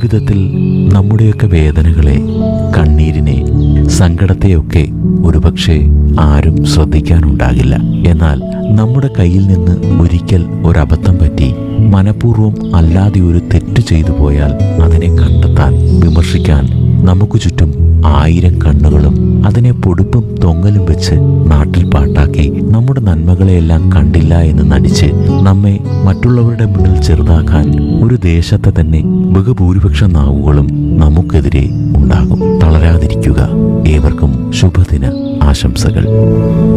ജീവിതത്തിൽ നമ്മുടെയൊക്കെ വേദനകളെ കണ്ണീരിനെ സങ്കടത്തെയൊക്കെ ഒരുപക്ഷെ ആരും ശ്രദ്ധിക്കാനുണ്ടാകില്ല എന്നാൽ നമ്മുടെ കയ്യിൽ നിന്ന് ഒരിക്കൽ ഒരബദ്ധം പറ്റി മനഃപൂർവ്വം അല്ലാതെ ഒരു തെറ്റ് ചെയ്തു പോയാൽ അതിനെ കണ്ടെത്താൻ വിമർശിക്കാൻ നമുക്ക് ചുറ്റും ആയിരം കണ്ണുകളും അതിനെ പൊടുപ്പും തൊങ്ങലും വെച്ച് നാട്ടിൽ പാട്ടാക്കി നമ്മുടെ നന്മകളെയെല്ലാം കണ്ടില്ല എന്ന് നടിച്ച് നമ്മെ മറ്റുള്ളവരുടെ മുന്നിൽ ചെറുതാക്കാൻ ഒരു ദേശത്തെ തന്നെ ബഹുഭൂരിപക്ഷ നാവുകളും നമുക്കെതിരെ ഉണ്ടാകും തളരാതിരിക്കുക ഏവർക്കും ശുഭദിന ആശംസകൾ